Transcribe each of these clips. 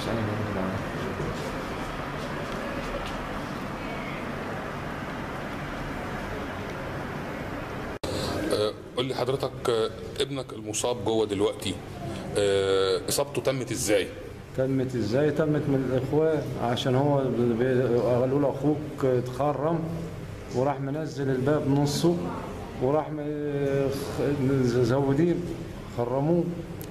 سنه موجود معانا آه، قول لي حضرتك آه، ابنك المصاب جوه دلوقتي آه، اصابته تمت ازاي؟ تمت ازاي تمت من الاخوان عشان هو ب- ب- قالوا له اخوك اتخرم وراح منزل الباب نصه وراح م- خ- زودين خرموه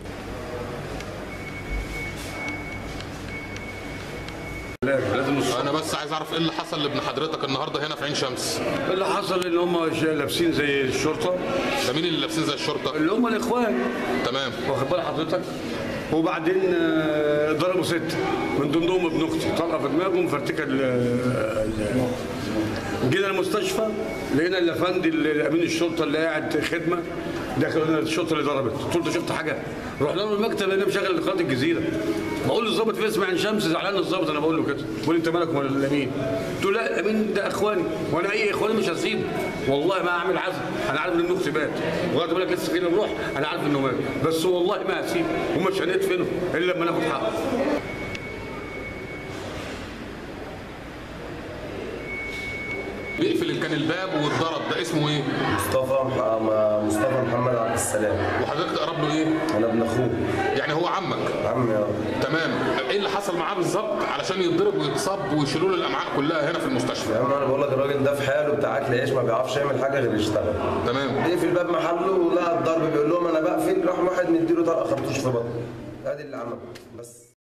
لازم الص- انا بس عايز اعرف ايه اللي حصل لابن حضرتك النهارده هنا في عين شمس اللي حصل ان هم ش- لابسين زي الشرطه ده مين اللي لابسين زي الشرطه؟ اللي هم الاخوان تمام واخد بال حضرتك وبعدين آه، ضربوا ست من ضمنهم ابن اختي طلقه في دماغه مفرتكه ال- ال- جينا المستشفى لقينا الافندي اللي- امين الشرطه اللي قاعد خدمه داخل قلنا الشرطه اللي ضربت قلت له انت شفت حاجه؟ رحنا له المكتب لقينا مشغل قناه الجزيره بقول للظابط في اسم عين شمس زعلان الظابط انا بقول له كده بقول لي انت مالك ولا الامين؟ قلت له لا الامين ده اخواني وانا اي اخواني مش هسيبه والله ما اعمل عزم انا عارف ان ابن اختي مات وقت بالك لسه فينا نروح انا عارف انه مات بس والله ما هسيبه ومش هندفنه الا لما ناخد حقه بيقفل كان الباب واتضرب ده اسمه ايه؟ مصطفى مح- مصطفى محمد عبد السلام وحضرتك تقرب له ايه؟ انا ابن اخوه يعني هو عمك عمي اه تمام ايه اللي حصل معاه بالظبط علشان يتضرب ويتصاب ويشيلوا له الامعاء كلها هنا في المستشفى يا عم انا بقول لك الراجل ده في حاله بتاع اكل عيش ما بيعرفش يعمل حاجه غير يشتغل تمام يقفل باب محله ولقى الضرب بيقول لهم انا بقفل راح واحد مديله طلقه خرطوش في بطنه ادي اللي عمله بس